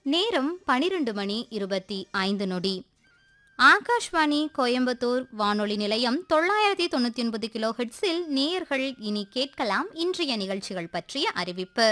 நேரம் பனிரெண்டு மணி இருபத்தி ஐந்து நொடி ஆகாஷ்வாணி கோயம்புத்தூர் வானொலி நிலையம் தொள்ளாயிரத்தி தொண்ணூத்தி ஒன்பது கிலோ ஹெட்ஸில் நேயர்கள் இனி கேட்கலாம் இன்றைய நிகழ்ச்சிகள் பற்றிய அறிவிப்பு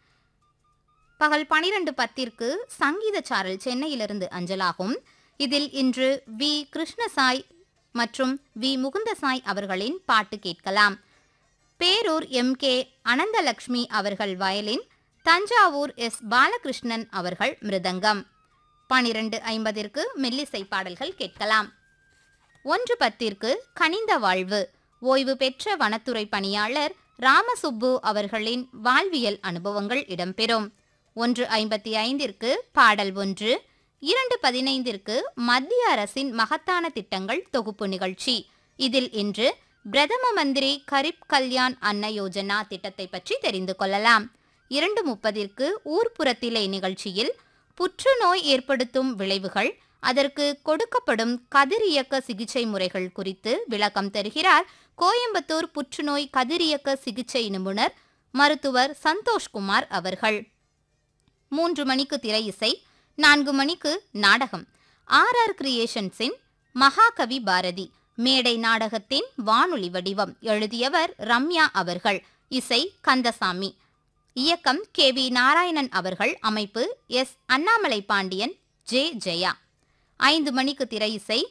பகல் பனிரெண்டு பத்திற்கு சங்கீத சாரல் சென்னையிலிருந்து அஞ்சலாகும் இதில் இன்று வி கிருஷ்ணசாய் மற்றும் வி முகுந்தசாய் அவர்களின் பாட்டு கேட்கலாம் பேரூர் எம் கே அனந்தலக்ஷ்மி அவர்கள் வயலின் தஞ்சாவூர் எஸ் பாலகிருஷ்ணன் அவர்கள் மிருதங்கம் பனிரெண்டு ஐம்பதிற்கு மெல்லிசை பாடல்கள் கேட்கலாம் ஒன்று பத்திற்கு கனிந்த வாழ்வு ஓய்வு பெற்ற வனத்துறை பணியாளர் ராமசுப்பு அவர்களின் வாழ்வியல் அனுபவங்கள் இடம்பெறும் ஒன்று ஐம்பத்தி ஐந்திற்கு பாடல் ஒன்று இரண்டு பதினைந்திற்கு மத்திய அரசின் மகத்தான திட்டங்கள் தொகுப்பு நிகழ்ச்சி இதில் இன்று பிரதம மந்திரி கரிப் கல்யாண் அன்ன யோஜனா திட்டத்தை பற்றி தெரிந்து கொள்ளலாம் இரண்டு முப்பதிற்கு ஊர்ப்புறத்திலே நிகழ்ச்சியில் புற்றுநோய் ஏற்படுத்தும் விளைவுகள் அதற்கு கொடுக்கப்படும் கதிரியக்க சிகிச்சை முறைகள் குறித்து விளக்கம் தருகிறார் கோயம்புத்தூர் புற்றுநோய் கதிரியக்க சிகிச்சை நிபுணர் மருத்துவர் சந்தோஷ்குமார் அவர்கள் மூன்று மணிக்கு திரை இசை நான்கு மணிக்கு நாடகம் ஆர் ஆர் கிரியேஷன்ஸின் மகாகவி பாரதி மேடை நாடகத்தின் வானொலி வடிவம் எழுதியவர் ரம்யா அவர்கள் இசை கந்தசாமி இயக்கம் கே வி நாராயணன் அவர்கள் அமைப்பு எஸ் அண்ணாமலை பாண்டியன் ஜே ஜெயா ஐந்து மணிக்கு திரை இசை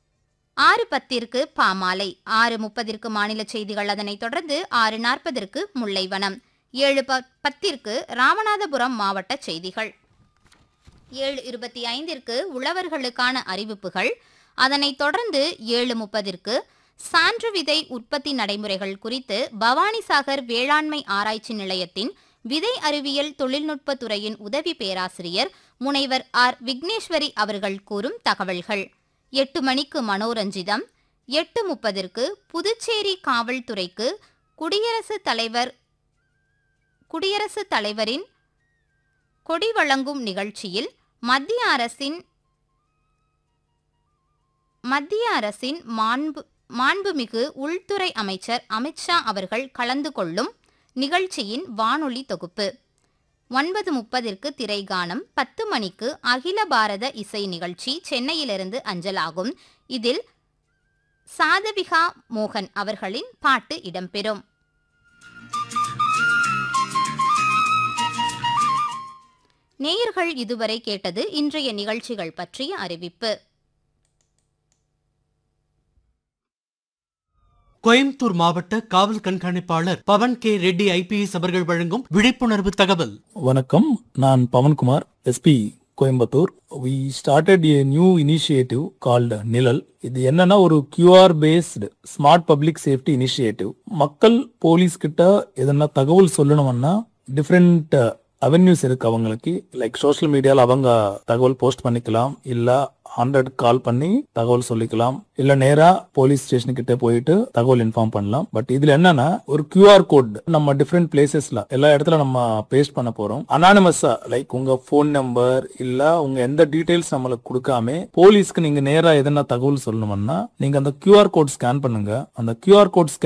ஆறு பத்திற்கு பாமாலை ஆறு முப்பதிற்கு மாநில செய்திகள் அதனைத் தொடர்ந்து ஆறு நாற்பதற்கு முல்லைவனம் ஏழு ப பத்திற்கு ராமநாதபுரம் மாவட்ட செய்திகள் ஏழு இருபத்தி ஐந்திற்கு உழவர்களுக்கான அறிவிப்புகள் அதனைத் தொடர்ந்து ஏழு முப்பதிற்கு சான்று விதை உற்பத்தி நடைமுறைகள் குறித்து பவானிசாகர் வேளாண்மை ஆராய்ச்சி நிலையத்தின் விதை அறிவியல் தொழில்நுட்ப துறையின் உதவி பேராசிரியர் முனைவர் ஆர் விக்னேஸ்வரி அவர்கள் கூறும் தகவல்கள் எட்டு மணிக்கு மனோரஞ்சிதம் எட்டு முப்பதிற்கு புதுச்சேரி காவல்துறைக்கு குடியரசுத் தலைவர் குடியரசுத் தலைவரின் கொடி வழங்கும் நிகழ்ச்சியில் மத்திய அரசின் மத்திய அரசின் மாண்பு மாண்புமிகு உள்துறை அமைச்சர் அமித்ஷா அவர்கள் கலந்து கொள்ளும் நிகழ்ச்சியின் வானொலி தொகுப்பு ஒன்பது முப்பதிற்கு திரைகானம் பத்து மணிக்கு அகில பாரத இசை நிகழ்ச்சி சென்னையிலிருந்து அஞ்சலாகும் இதில் சாதவிகா மோகன் அவர்களின் பாட்டு இடம்பெறும் நேயர்கள் இதுவரை கேட்டது இன்றைய நிகழ்ச்சிகள் பற்றிய அறிவிப்பு கோயம்புத்தூர் மாவட்ட காவல் கண்காணிப்பாளர் பவன் கே ரெட்டி ஐபிஎஸ் அவர்கள் வழங்கும் விழிப்புணர்வு தகவல் வணக்கம் நான் Pavankumar SP Coimbatore we started a new initiative called Nizhal இது என்னன்னா ஒரு QR based smart public safety initiative மக்கள் போலீஸ் கிட்ட எதனா தகவல் சொல்லணும்னா டிஃப்ரெண்ட் அவென்யூஸ் இருக்கு அவங்களுக்கு லைக் சோஷியல் மீடியால அவங்க தகவல் போஸ்ட் பண்ணிக்கலாம் இல்ல ஹண்ட்ரட் கால் பண்ணி தகவல் சொல்லிக்கலாம் இல்ல நேரா போலீஸ் ஸ்டேஷன் கிட்ட போயிட்டு தகவல் இன்ஃபார்ம் பண்ணலாம் பட் இதுல என்னன்னா ஒரு கியூஆர் கோட் நம்ம டிஃப்ரெண்ட் பிளேசஸ்ல எல்லா இடத்துல நம்ம பேஸ்ட் பண்ண போறோம் அனானிமஸா லைக் உங்க ஃபோன் நம்பர் இல்ல உங்க எந்த டீடைல்ஸ் நம்மளுக்கு கொடுக்காம போலீஸ்க்கு நீங்க நேரா எதனா தகவல் சொல்லணும்னா நீங்க அந்த கியூஆர் கோட் ஸ்கேன் பண்ணுங்க அந்த கியூஆர் கோட்